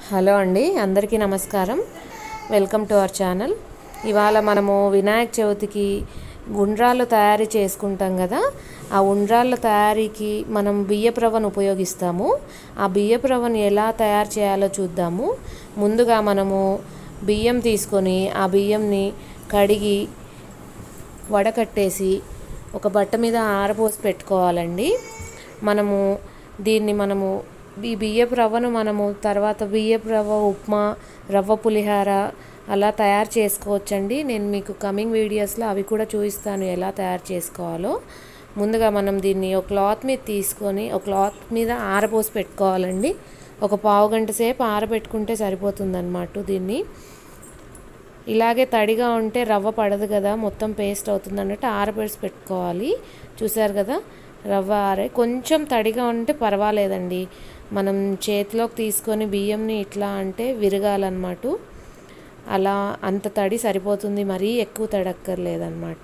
hello అండి అందరికీ నమస్కారం వెల్కమ్ టు అవర్ ఛానల్ ఇవాళ మనము వినాయక చవితికి ఉండ్రాళ్ళు తయారీ చేసుకుంటాం కదా ఆ ఉండ్రాళ్ళ తయారీకి మనం బియ్యపు రవ్వను ఉపయోగిస్తాము ఆ బియ్యపు రవ్వను ఎలా తయారు చేయాలో చూద్దాము ముందుగా మనము బియ్యం తీసుకొని ఆ బియ్యంని కడిగి వడకట్టేసి ఒక బట్ట మీద ఆరబోసి పెట్టుకోవాలండి మనము దీన్ని మనము ఈ బియ్యపు రవ్వను మనము తర్వాత బియ్యపు రవ్వ ఉప్మా రవ్వ పులిహార అలా తయారు చేసుకోవచ్చండి నేను మీకు కమింగ్ వీడియోస్లో అవి కూడా చూపిస్తాను ఎలా తయారు చేసుకోవాలో ముందుగా మనం దీన్ని ఒక క్లాత్ మీద తీసుకొని ఒక క్లాత్ మీద ఆరబోసి పెట్టుకోవాలండి ఒక పావు గంట సేపు ఆరబెట్టుకుంటే సరిపోతుందన్నమాట దీన్ని ఇలాగే తడిగా ఉంటే రవ్వ పడదు కదా మొత్తం పేస్ట్ అవుతుంది అన్నట్టు ఆరబెట్టి పెట్టుకోవాలి చూసారు కదా రవ్వ ఆరే కొంచెం తడిగా ఉంటే పర్వాలేదండి మనం చేతిలోకి తీసుకొని బియ్యంని ఇట్లా అంటే విరగాలన్నమాట అలా అంత తడి సరిపోతుంది మరీ ఎక్కువ తడక్కర్లేదన్నమాట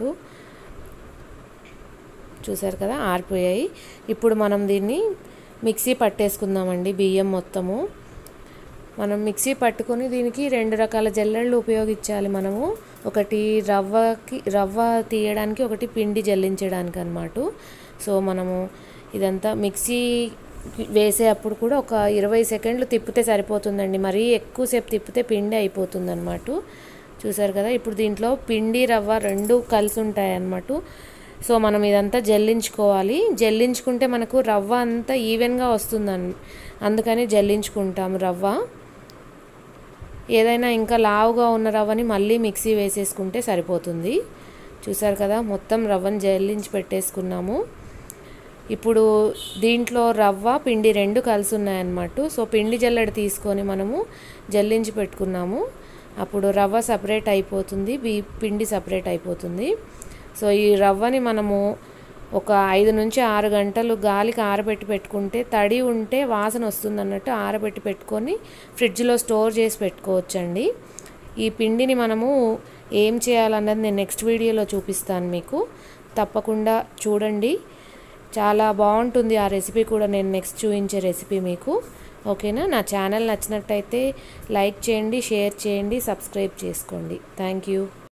చూసారు కదా ఆరిపోయాయి ఇప్పుడు మనం దీన్ని మిక్సీ పట్టేసుకుందామండి బియ్యం మొత్తము మనం మిక్సీ పట్టుకొని దీనికి రెండు రకాల జల్లెళ్ళు ఉపయోగించాలి మనము ఒకటి రవ్వకి రవ్వ తీయడానికి ఒకటి పిండి జల్లించడానికి అనమాట సో మనము ఇదంతా మిక్సీ వేసే అప్పుడు కూడా ఒక ఇరవై సెకండ్లు తిప్పితే సరిపోతుందండి మరీ ఎక్కువసేపు తిప్పితే పిండి అయిపోతుంది అనమాట చూసారు కదా ఇప్పుడు దీంట్లో పిండి రవ్వ రెండు కలిసి ఉంటాయి అన్నమాట సో మనం ఇదంతా జల్లించుకోవాలి జల్లించుకుంటే మనకు రవ్వ అంతా ఈవెన్గా వస్తుంది అందుకని జల్లించుకుంటాము రవ్వ ఏదైనా ఇంకా లావుగా ఉన్న రవ్వని మళ్ళీ మిక్సీ వేసేసుకుంటే సరిపోతుంది చూసారు కదా మొత్తం రవ్వని జల్లించి పెట్టేసుకున్నాము ఇప్పుడు దీంట్లో రవ్వ పిండి రెండు కలిసి ఉన్నాయన్నమాట సో పిండి జల్లెడ తీసుకొని మనము జల్లించి పెట్టుకున్నాము అప్పుడు రవ్వ సపరేట్ అయిపోతుంది బీ పిండి సపరేట్ అయిపోతుంది సో ఈ రవ్వని మనము ఒక ఐదు నుంచి ఆరు గంటలు గాలికి ఆరబెట్టి పెట్టుకుంటే తడి ఉంటే వాసన వస్తుంది అన్నట్టు ఆరబెట్టి పెట్టుకొని ఫ్రిడ్జ్లో స్టోర్ చేసి పెట్టుకోవచ్చండి ఈ పిండిని మనము ఏం చేయాలన్నది నేను నెక్స్ట్ వీడియోలో చూపిస్తాను మీకు తప్పకుండా చూడండి చాలా బాగుంటుంది ఆ రెసిపీ కూడా నేను నెక్స్ట్ చూపించే రెసిపీ మీకు ఓకేనా నా ఛానల్ నచ్చినట్టయితే లైక్ చేయండి షేర్ చేయండి సబ్స్క్రైబ్ చేసుకోండి థ్యాంక్ యూ